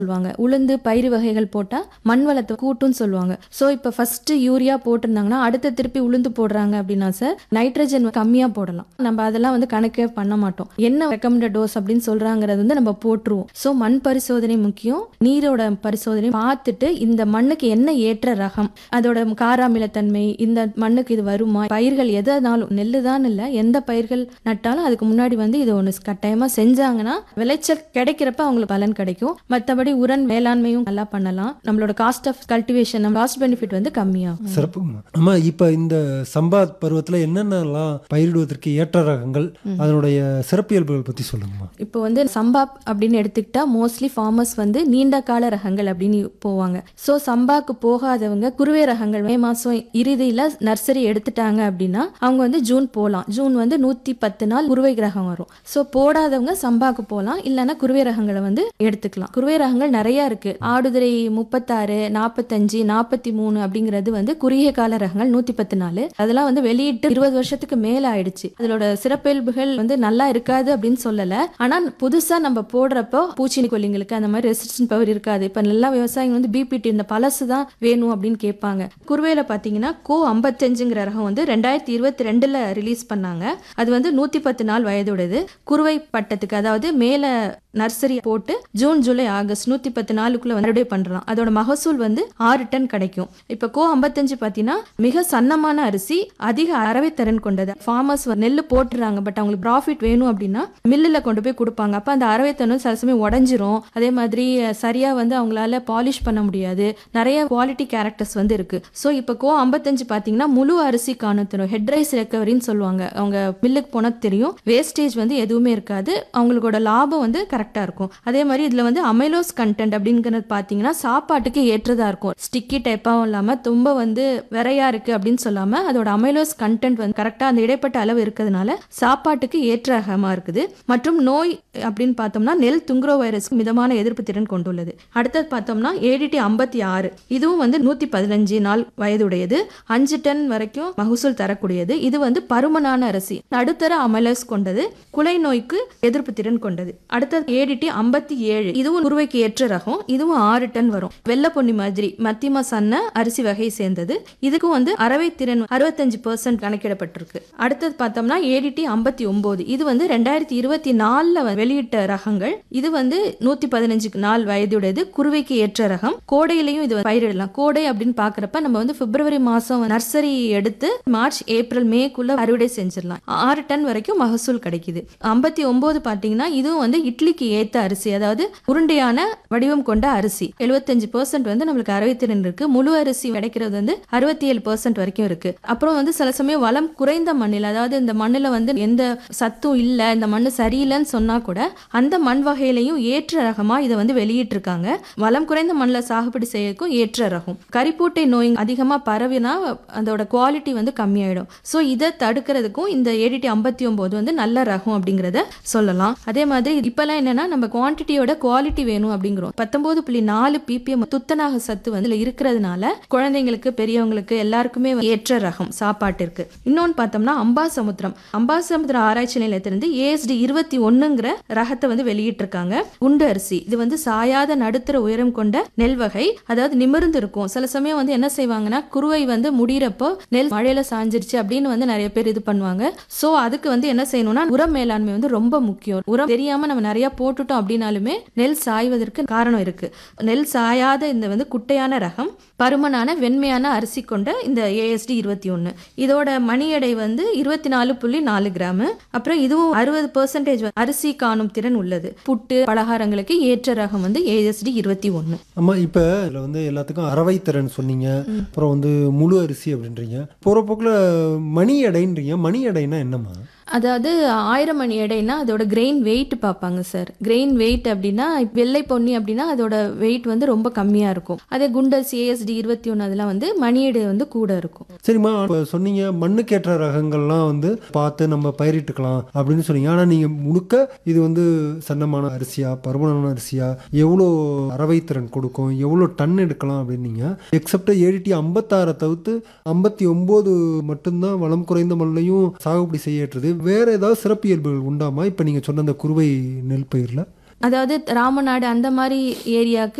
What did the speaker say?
சொல்லுவாங்க உளுந்து பயிறு வகைகள் போட்டா மண் வளத்தை கூட்டும்னு சொல்லுவாங்க ஸோ இப்போ ஃபர்ஸ்ட் யூரியா போட்டிருந்தாங்கன்னா அடுத்த திருப்பி உளுந்து போடுறாங்க அப்படின்னா சார் நைட்ரஜன் கம்மியா போடலாம் நம்ம அதெல்லாம் வந்து கணக்கே பண்ண மாட்டோம் என்ன ரெக்கமெண்டட் டோஸ் அப்படின்னு சொல்றாங்கிறது வந்து நம்ம போட்டுருவோம் ஸோ மண் பரிசோதனை முக்கியம் நீரோட பரிசோதனை பார்த்துட்டு இந்த மண்ணுக்கு என்ன ஏற்ற ரகம் அதோட காராமிலத்தன்மை இந்த மண்ணுக்கு இது வருமா பயிர்கள் எதனாலும் நெல்லு தான் இல்லை எந்த பயிர்கள் நட்டாலும் அதுக்கு முன்னாடி வந்து இது ஒன்று கட்டாயமா செஞ்சாங்கன்னா விளைச்சல் கிடைக்கிறப்ப அவங்களுக்கு பலன் கிடைக்கும் மற்றபடி உரன் மேலாண்மையும் நல்லா பண்ணலாம் நம்மளோட cost of cultivation cost benefit வந்து கம்மியாகும் சிறப்புங்கம்மா அம்மா இப்போ இந்த சம்பா பருவத்தில் என்னென்னலாம் பயிரிடுவதற்கு ஏற்ற ரகங்கள் அதனுடைய சிறப்பியல்புகள் பற்றி சொல்லுங்கம்மா இப்போ வந்து சம்பா அப்படின்னு எடுத்துக்கிட்டா மோஸ்ட்லி ஃபார்மர்ஸ் வந்து நீண்ட கால ரகங்கள் அப்படின்னு போவாங்க ஸோ சம்பாக்கு போகாதவங்க குருவே ரகங்கள் மே மாதம் இறுதியில் நர்சரி எடுத்துட்டாங்க அப்படின்னா அவங்க வந்து ஜூன் போகலாம் ஜூன் வந்து நூற்றி பத்து நாள் குருவை ரகம் வரும் ஸோ போடாதவங்க சம்பாக்கு போகலாம் இல்லைன்னா குருவே ரகங்களை வந்து எடுத்துக்கலாம் குருவே ரகங்கள் நிறைய இருக்கு ஆடுதுறை முப்பத்தாறு நாற்பத்தஞ்சு நாற்பத்தி மூணு அப்படிங்கிறது வந்து குறுகிய கால ரகங்கள் நூற்றி பத்து நாள் அதெல்லாம் வந்து வெளியிட்டு இருபது வருஷத்துக்கு மேல ஆயிடுச்சு அதோட சிறப்பியல்புகள் வந்து நல்லா இருக்காது அப்படின்னு சொல்லல ஆனா புதுசா நம்ம போடுறப்போ பூச்சினி கொல்லிங்களுக்கு அந்த மாதிரி ரெசிஸ்டன்ட் பவர் இருக்காது இப்ப நல்லா விவசாயிங்க வந்து பிபிடி இந்த பழசு தான் வேணும் அப்படின்னு கேட்பாங்க குருவையில பாத்தீங்கன்னா கோ ஐம்பத்தஞ்சுங்கிற ரகம் வந்து ரெண்டாயிரத்தி இருபத்தி ரெண்டுல ரிலீஸ் பண்ணாங்க அது வந்து நூத்தி பத்து நாள் வயதுடையது குருவை பட்டத்துக்கு அதாவது மேல நர்சரி போட்டு ஜூன் ஜூலை ஆகஸ்ட் நூத்தி பத்து நாளுக்குள்ள மறுபடியும் பண்றலாம் அதோட மகசூல் வந்து ஆறு டன் கிடைக்கும் இப்ப கோ ஐம்பத்தஞ்சு பாத்தீங்கன்னா மிக சன்னமான அரிசி அதிக அரவைத்திறன் கொண்டது ஃபார்மர்ஸ் நெல் போட்டுறாங்க பட் அவங்களுக்கு ப்ராஃபிட் வேணும் அப்படின்னா மில்லில் கொண்டு போய் கொடுப்பாங்க அப்ப அந்த அரவைத்தனம் சில சமயம் உடஞ்சிரும் அதே மாதிரி அஹ், சரியா வந்து அவங்களால பாலிஷ் பண்ண முடியாது நிறைய குவாலிட்டி கேரக்டர்ஸ் வந்து இருக்கு ஸோ இப்போ கோ ஐம்பத்தஞ்சு பாத்தீங்கன்னா முழு அரிசி காணும் தரும் ஹெட் ரைஸ் ரெக்கவரின்னு சொல்லுவாங்க அவங்க மில்லுக்கு போனா தெரியும் வேஸ்டேஜ் வந்து எதுவுமே இருக்காது அவங்களோட லாபம் வந்து கரெக்டாக இருக்கும் அதே மாதிரி இதில் வந்து அமைலோஸ் கண்டென்ட் அப்படிங்கிறது பார்த்தீங்கன்னா சாப்பாட்டுக்கு ஏற்றதாக இருக்கும் ஸ்டிக்கி டைப்பாகவும் இல்லாமல் ரொம்ப வந்து விரையா இருக்குது அப்படின்னு சொல்லாமல் அதோட அமைலோஸ் கண்டென்ட் வந்து கரெக்டாக அந்த இடைப்பட்ட அளவு இருக்கிறதுனால சாப்பாட்டுக்கு ஏற்ற ரகமாக இருக்குது மற்றும் நோய் அப்படின்னு பார்த்தோம்னா நெல் துங்குரோ வைரஸ்க்கு மிதமான எதிர்ப்பு திறன் கொண்டுள்ளது அடுத்தது பார்த்தோம்னா ஏடிடி ஐம்பத்தி ஆறு இதுவும் வந்து நூற்றி பதினஞ்சு நாள் வயதுடையது அஞ்சு டன் வரைக்கும் மகசூல் தரக்கூடியது இது வந்து பருமனான அரிசி நடுத்தர அமலஸ் கொண்டது குலை நோய்க்கு எதிர்ப்பு திறன் கொண்டது அடுத்தது ஏடிடி ஐம்பத்தி ஏழு இதுவும் குருவைக்கு ஏற்ற ரகம் இதுவும் ஆறு டன் வரும் வெள்ளை பொன்னி மாதிரி மத்தியம சன்ன அரிசி வகையை சேர்ந்தது இதுக்கும் வந்து அரவை திறன் அறுபத்தஞ்சு பெர்சன்ட் கணக்கிடப்பட்டிருக்கு அடுத்தது பார்த்தோம்னா ஏடிடி ஐம்பத்தி ஒன்பது இது வந்து ரெண்டாயிரத்தி இருபத்தி நாலுல வெளியிட்ட ரகங்கள் இது வந்து நூத்தி பதினஞ்சு நாள் வயதுடையது குருவைக்கு ஏற்ற ரகம் கோடையிலையும் இது பயிரிடலாம் கோடை அப்படின்னு பாக்குறப்ப நம்ம வந்து பிப்ரவரி மாசம் நர்சரி எடுத்து மார்ச் ஏப்ரல் மேக்குள்ள அறுவடை செஞ்சிடலாம் ஆறு டன் வரைக்கும் மகசூல் கிடைக்குது ஐம்பத்தி ஒன்பது பாத்தீங்கன்னா இதுவும் வந்து இட்லிக்கு ஏத்த அரிசி அதாவது உருண்டையான வடிவம் கொண்ட அரிசி எழுபத்தஞ்சு பெர்சென்ட் வந்து நம்மளுக்கு அறுபத்திரெண்டு இருக்கு முழு அரிசி கிடைக்கிறது வந்து அறுபத்தி ஏழு பெர்சென்ட் வரைக்கும் இருக்கு அப்புறம் வந்து சில சமயம் வளம் குறைந்த மண்ணில் அதாவது இந்த மண்ணில் வந்து எந்த சத்தும் இல்லை இந்த மண் சரியில்லைன்னு சொன்னா கூட அந்த மண் வகையிலையும் ஏற்ற ரகமா இதை வந்து வெளியிட்டிருக்காங்க வளம் குறைந்த மண்ணில் சாகுபடி செய்யறதுக்கும் ஏற்ற ரகம் கரிப்பூட்டை நோய் அதிகமா பரவினா அதோட குவாலிட்டி வந்து கம்மியாயிடும் ஸோ இதை தடுக்கிறதுக்கும் இந்த ஏடிடி ஐம்பத்தி ஒன்பது வந்து நல்ல ரகம் அப்படிங்கிறத சொல்லலாம் அதே மாதிரி இப்பெல்லாம் என்னன்னா நம்ம குவான்டிட்டியோட குவாலிட்டி வேணும் அப்படிங்கிறோம் பத்தொன்பது புள்ளி நாலு பிபிஎம் துத்தநாக சத்து வந்து இதுல இருக்கிறதுனால குழந்தைங்களுக்கு பெரியவங்களுக்கு எல்லாருக்குமே ஏற்ற ரகம் சாப்பாட்டிற்கு இன்னொன்னு பார்த்தோம்னா அம்பாசமுத்திரம் அம்பாசமுத்திரம் ஆராய்ச்சி நிலையத்திலிருந்து ஏஎஸ்டி இருபத்தி ஒண்ணுங்கிற ரகத்தை வந்து வெளியிட்டிருக்காங்க குண்டு அரிசி இது வந்து சாயாத நடுத்தர உயரம் கொண்ட நெல் வகை அதாவது நிமிர்ந்து இருக்கும் சில சமயம் வந்து என்ன செய்வாங்கன்னா குருவை வந்து முடியிறப்போ நெல் மழையில சாஞ்சிருச்சு அப்படின்னு வந்து நிறைய பேர் இது பண்ணுவாங்க சோ அதுக்கு வந்து என்ன செய்யணும்னா உரம் மேலாண்மை வந்து ரொம்ப முக்கியம் உரம் தெரியாம நம்ம நிறைய போட்டுட்டோம் அப்படின்னாலுமே நெல் சாய்வதற்கு காரணம் இருக்கு நெல் சாயாத இந்த வந்து குட்டையான ரகம் பருமனான வெண்மையான அரிசி கொண்ட இந்த ஏஎஸ்டி இருபத்தி ஒன்று இதோட மணி எடை வந்து இருபத்தி நாலு புள்ளி நாலு கிராம் அப்புறம் இதுவும் அறுபது பெர்சன்டேஜ் அரிசி காணும் திறன் உள்ளது புட்டு பலகாரங்களுக்கு ஏற்ற ரகம் வந்து ஏஎஸ்டி இருபத்தி ஒன்று அம்மா இப்போ இதில் வந்து எல்லாத்துக்கும் அரவை திறன் சொன்னீங்க அப்புறம் வந்து முழு அரிசி அப்படின்றீங்க போகிற போக்கில் மணி எடைன்றீங்க மணி எடைனா என்னம்மா அதாவது ஆயிரம் மணி எடைனா அதோட கிரெயின் வெயிட் பார்ப்பாங்க சார் கிரெயின் வெயிட் அப்படின்னா இப்ப வெள்ளை பொன்னி அப்படின்னா அதோட வெயிட் வந்து ரொம்ப கம்மியாக இருக்கும் அதே குண்டஸ் ஏஎஸ்டி இருபத்தி ஒன்று அதெல்லாம் வந்து மணி எடை வந்து கூட இருக்கும் சரிம்மா இப்போ சொன்னீங்க மண்ணுக்கேற்ற ரகங்கள்லாம் வந்து பார்த்து நம்ம பயிரிட்டுக்கலாம் அப்படின்னு சொன்னீங்க ஆனால் நீங்கள் முழுக்க இது வந்து சன்னமான அரிசியா பருமனான அரிசியா எவ்வளோ அரவைத்திறன் கொடுக்கும் எவ்வளோ டன் எடுக்கலாம் அப்படின்னீங்க எக்ஸப்ட் ஏடிடி ஐம்பத்தாறை தவிர்த்து ஐம்பத்தி ஒம்பது மட்டும்தான் வளம் குறைந்த மண்ணையும் சாகுபடி செய்யறது வேற ஏதாவது சிறப்பியல்புகள் உண்டாமா இப்போ நீங்கள் சொன்ன அந்த குறுவை நெல் பயிரில் அதாவது ராமநாடு அந்த மாதிரி ஏரியாவுக்கு